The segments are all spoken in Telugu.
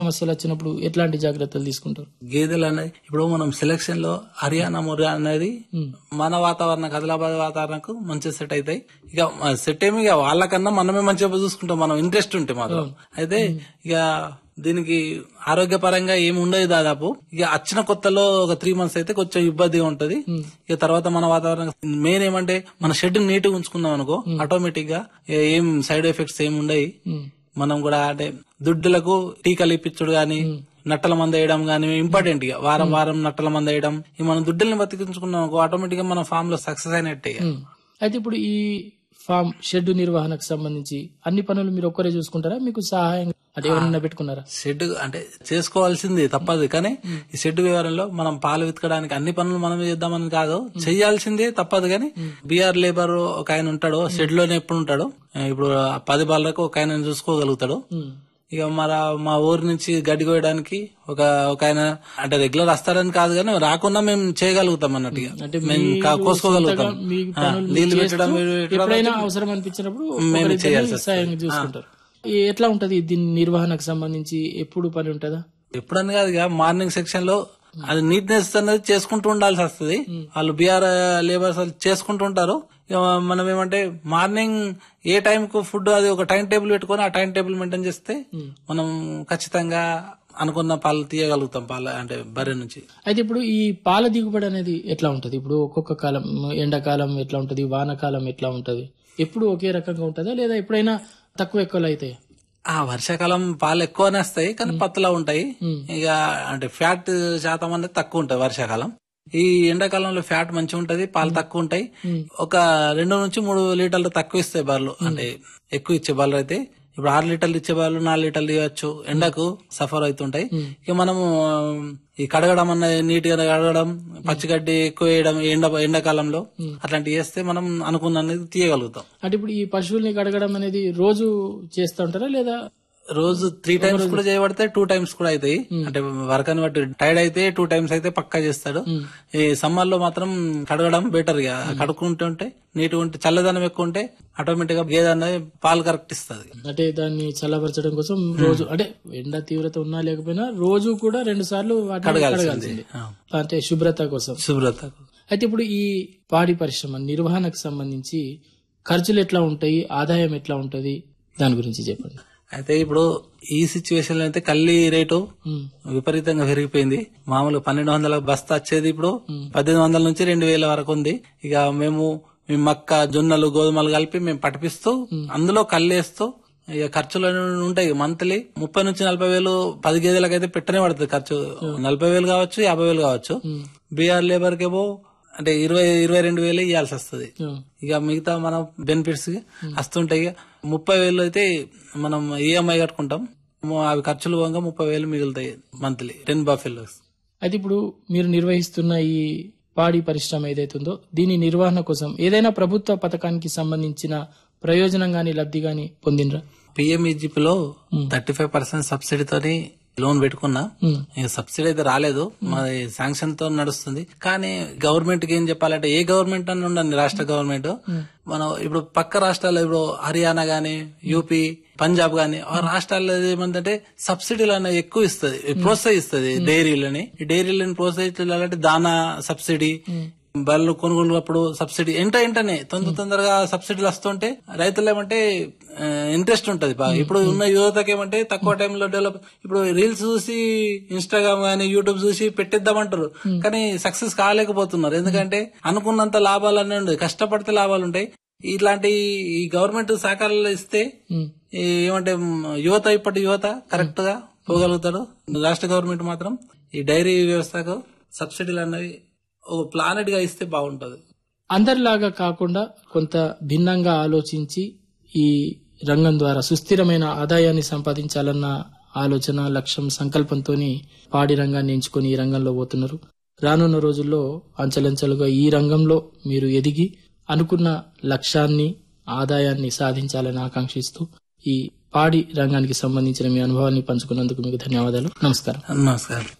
సమస్యలు వచ్చినప్పుడు ఎట్లాంటి జాగ్రత్తలు తీసుకుంటారు గేదెలు అనేది ఇప్పుడు మనం సెలక్షన్ లో హర్యానా ముర్రా అనేది మన వాతావరణం ఆదిలాబాద్ వాతావరణకు మంచిగా సెట్ అవుతాయి ఇక సెట్ ఏమి ఇక వాళ్ళకన్నా మనమే మంచిగా చూసుకుంటాం మనం ఇంట్రెస్ట్ ఉంటే మాత్రం అయితే ఇక దీనికి ఆరోగ్యపరంగా ఏమి ఉండదు దాదాపు ఇక వచ్చిన కొత్తలో ఒక త్రీ మంత్స్ అయితే కొంచెం ఇబ్బందిగా ఉంటది ఇక తర్వాత మన వాతావరణం మెయిన్ ఏమంటే మన షెడ్ నీట్ గా ఉంచుకున్నాం అనుకో ఆటోమేటిక్ గా ఏం సైడ్ ఎఫెక్ట్స్ ఏమి ఉండయి మనం కూడా అంటే దుడ్డులకు టీకాలు ఇప్పించుడు గాని నట్టల మంద వేయడం గానీ ఇంపార్టెంట్ ఇక వారం వారం నట్టల మంద వేయడం ఈ మనం దుడ్డుల్ని బతికించుకున్నాం అనుకో ఆటోమేటిక్ గా మన ఫామ్ లో సక్సెస్ అయినట్టే ఇక. అయితే ఇప్పుడు ఈ ఫామ్ షెడ్ నిర్వహణకు సంబంధించి అన్ని పనులు మీరు ఒక్కరే చూసుకుంటారా మీకు సహాయం అంటే ఎవరైనా పెట్టుకున్నారా షెడ్ అంటే చేసుకోవాల్సింది తప్పదు కానీ ఈ షెడ్ వ్యవహారంలో మనం పాలు వెతకడానికి అన్ని పనులు మనమే చేద్దామని కాదు చేయాల్సిందే తప్పదు కానీ బీఆర్ లేబర్ ఒక ఆయన ఉంటాడు షెడ్ లోనే ఎప్పుడు ఉంటాడు ఇప్పుడు ఆ పది బాళ్ళకు ఒక ఆయన చూసుకోగలుగుతాడు ఇక మన మా ఊరు నుంచి గడ్డి కోయడానికి ఒక ఒక ఆయన అంటే రెగ్యులర్ వస్తారని కాదు కానీ రాకుండా మేము చేయగలుగుతాం అన్నట్టుగా అంటే మేము మీరు కా- కోసుకోగలుగుతాం సొంతగా మీ ఆ, పనులు నీళ్లు చేస్తూ పెట్టడం వీళ్ళు పెట్టడం ఎప్పుడైనా అవసరం అనిపించినప్పుడు మేము ఒకరిద్దరిని చేయాల్సి వస్తుంది. సాయం చూసుకుంటారు ఈ ఎట్లా ఉంటది దీని నిర్వహణకు సంబంధించి ఎప్పుడు పని ఉంటదా ఎప్పుడని కాదు ఇక మార్నింగ్ సెక్షన్ లో అది నీట్నెస్ అనేది చేసుకుంటూ ఉండాల్సి వస్తుంది వాళ్ళు బీఆర్ లేబర్స్ వాళ్ళు చేసుకుంటూ ఉంటారు ఇక మనం ఏమంటే మార్నింగ్ ఏ టైం కు ఫుడ్ అది ఒక టైం టేబుల్ పెట్టుకొని ఆ టైం టేబుల్ మెయింటైన్ చేస్తే మనం ఖచ్చితంగా అనుకున్న పాలు తీయగలుగుతాం పాల అంటే బర్రె నుంచి అయితే ఇప్పుడు ఈ పాల దిగుబడి అనేది ఎట్లా ఉంటది ఇప్పుడు ఒక్కొక్క కాలం ఎండాకాలం ఎట్లా ఉంటది వానాకాలం ఎట్లా ఉంటది ఎప్పుడు ఒకే రకంగా ఉంటదా లేదా ఎప్పుడైనా తక్కువ ఎక్కువలు అవుతాయి ఆ వర్షాకాలం పాలు ఎక్కువనే వస్తాయి కానీ పత్తులా ఉంటాయి ఇక అంటే ఫ్యాట్ శాతం అనేది తక్కువ ఉంటుంది వర్షాకాలం ఈ ఎండాకాలంలో ఫ్యాట్ మంచిగా ఉంటది పాలు తక్కువ ఉంటాయి ఒక రెండు నుంచి మూడు లీటర్లు తక్కువ ఇస్తాయి బర్రెలు అంటే ఎక్కువ ఇచ్చే బర్రెలు అయితే ఇప్పుడు ఆరు లీటర్లు ఇచ్చే బర్రెలు నాలుగు లీటర్లు ఇవ్వచ్చు ఎండకు సఫర్ అవుతుంటాయి ఇక మనము ఆ, ఈ కడగడం అన్నది నీట్ గా కడగడం పచ్చిగడ్డి ఎక్కువ వేయడం ఎండ ఎండాకాలంలో అట్లాంటివి చేస్తే మనం అనుకున్నది తీయగలుగుతాం అంటే ఇప్పుడు ఈ పశువుల్ని కడగడం అనేది రోజు చేస్తూ ఉంటారా లేదా రోజు త్రీ టైమ్స్ కూడా చేయబడితే టూ టైమ్స్ కూడా అవుతాయి అంటే వర్క్ అని బట్టి టైర్డ్ అయితే టూ టైమ్స్ అయితే పక్కా చేస్తాడు ఈ సమ్మర్ లో మాత్రం కడగడం బెటర్ గా కడుక్కుంటుంటే నీట్ ఉంటే చల్లదనం ఎక్కువ ఉంటే ఆటోమేటిక్ గా గేదె అనేది పాలు కరెక్ట్ ఇస్తుంది అంటే దాన్ని చల్లబరచడం కోసం రోజు అంటే ఎండ తీవ్రత ఉన్నా లేకపోయినా రోజు కూడా రెండు సార్లు వాటిని కడగాల్సింది ఆ. అంటే శుభ్రత కోసం శుభ్రత అయితే ఇప్పుడు ఈ పాడి పరిశ్రమ నిర్వహణకు సంబంధించి ఖర్చులు ఎట్లా ఉంటాయి ఆదాయం ఎట్లా ఉంటది దాని గురించి చెప్పండి అయితే ఇప్పుడు ఈ సిచ్యువేషన్ లో అయితే కల్లి రేటు ఉమ్, విపరీతంగా పెరిగిపోయింది మామూలుగా పన్నెండు వందల బస్తా వచ్చేది ఇప్పుడు పద్దెనిమిది వందల నుంచి రెండు వేల వరకు ఉంది ఇక మేము ఈ మక్క జొన్నలు గోధుమలు కలిపి మేము పట్టిపిస్తూ అందులో కల్లేస్తూ ఇక ఖర్చులు అనేవి ఉంటాయి మంత్లీ ముప్పై నుంచి నలభై వేలు పది గేదెలకైతే పెట్టనే పడుతుంది ఖర్చు నలభై వేలు కావచ్చు యాభై వేలు కావచ్చు బీఆర్ లేబర్ కేమో అంటే ఇరవై ఇరవై రెండు వేలు ఇవ్వాల్సి వస్తుంది ఉమ్, ఇక మిగతా మన బెనిఫిట్స్ వస్తుంటాయి ఇక ముప్పై వేలు అయితే మనం ఈఎంఐ కట్టుకుంటాం ము- అవి ఖర్చులు పోగా ముప్పై వేలు మిగులుతాయి మంత్లీ టెన్ బఫెల్లోస్ అయితే ఇప్పుడు మీరు నిర్వహిస్తున్న ఈ పాడి పరిశ్రమ ఏదైతుందో దీని నిర్వహణ కోసం ఏదైనా ప్రభుత్వ పథకానికి సంబంధించిన ప్రయోజనం గాని లబ్ధి గాని పొందినరా పిఎంఈజీపీలో థర్టీ ఫైవ్ పర్సెంట్ సబ్సిడీతోని లోన్ పెట్టుకున్నా ఉమ్, ఇక సబ్సిడీ అయితే రాలేదు మాది శాంక్షన్ తో నడుస్తుంది కానీ గవర్నమెంట్ కి ఏం చెప్పాలంటే ఏ గవర్నమెంట్ అని ఉండండి రాష్ట్ర గవర్నమెంట్ మనం ఇప్పుడు పక్క రాష్ట్రాల్లో ఇప్పుడు హర్యానా గానీ యూపీ పంజాబ్ గానీ ఆ రాష్ట్రాల్లో ఏమంటే సబ్సిడీలు అనేది ఎక్కువ ఇస్తుంది ప్రోత్సహిస్తుంది డైరీలని ఈ డైరీలను ప్రోత్సహించాలంటే దానా సబ్సిడీ బళ్ళు కొనుగోలు అప్పుడు సబ్సిడీ ఎంట ఎంటనే తొందర తొందరగా సబ్సిడీలు వస్తుంటే రైతులు ఏమంటే ఇంట్రెస్ట్ ఉంటది బాగా ఇప్పుడు ఉన్న యువతకి ఏమంటే తక్కువ టైంలో డెవలప్ ఇప్పుడు రీల్స్ చూసి ఇన్స్టాగ్రామ్ గానీ యూట్యూబ్ చూసి పెట్టిద్దామంటారు కానీ సక్సెస్ కాలేకపోతున్నారు ఎందుకంటే అనుకున్నంత లాభాలనే ఉండదు కష్టపడితే లాభాలు ఉంటాయి ఇట్లాంటి ఈ గవర్నమెంట్ సహకారాలు ఇస్తే ఉమ్. ఈ ఏమంటే మ్, యువత ఇప్పటి యువత కరెక్ట్ గా పోగలుగుతాడు రాష్ట్ర గవర్నమెంట్ మాత్రం ఈ డైరీ వ్యవస్థకు సబ్సిడీలు అన్నవి ఒక ప్లానెట్ గా ఇస్తే బాగుంటది అందరిలాగా కాకుండా కొంత భిన్నంగా ఆలోచించి ఈ రంగం ద్వారా సుస్థిరమైన ఆదాయాన్ని సంపాదించాలన్న ఆలోచన లక్ష్యం సంకల్పంతో పాడి రంగాన్ని ఎంచుకొని ఈ రంగంలో పోతున్నారు రానున్న రోజుల్లో అంచెలంచెలుగా ఈ రంగంలో మీరు ఎదిగి అనుకున్న లక్ష్యాన్ని ఆదాయాన్ని సాధించాలని ఆకాంక్షిస్తూ ఈ పాడి రంగానికి సంబంధించిన మీ అనుభవాన్ని పంచుకున్నందుకు మీకు ధన్యవాదాలు నమస్కారం నమస్కారం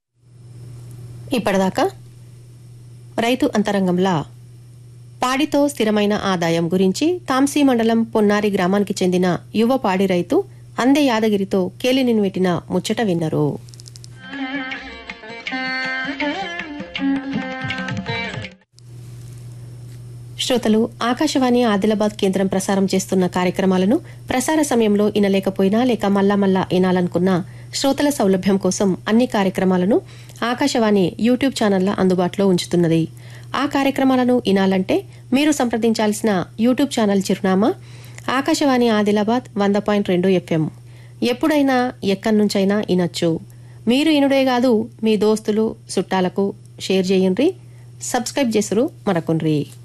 ఇప్పటిదాకా రైతు అంతరంగంలా పాడితో స్థిరమైన ఆదాయం గురించి తాంసీ మండలం పొన్నారి గ్రామానికి చెందిన యువ పాడి రైతు అందే యాదగిరితో కేలినిని పెట్టిన ముచ్చట విన్నరు శ్రోతలు ఆకాశవాణి ఆదిలాబాద్ కేంద్రం ప్రసారం చేస్తున్న కార్యక్రమాలను ప్రసార సమయంలో వినలేకపోయినా లేక మల్లా మల్లా వినాలనుకున్నా శ్రోతల సౌలభ్యం కోసం అన్ని కార్యక్రమాలను ఆకాశవాణి యూట్యూబ్ ఛానళ్ల అందుబాటులో ఉంచుతున్నది ఆ కార్యక్రమాలను వినాలంటే మీరు సంప్రదించాల్సిన యూట్యూబ్ ఛానల్ చిరునామా ఆకాశవాణి ఆదిలాబాద్ వంద పాయింట్ రెండు ఎఫ్ఎం ఎప్పుడైనా ఎక్కడి నుంచైనా వినొచ్చు మీరు ఇనుడే కాదు మీ దోస్తులు చుట్టాలకు షేర్ చేయండి సబ్స్క్రైబ్ చేసురు మరకుండ్రి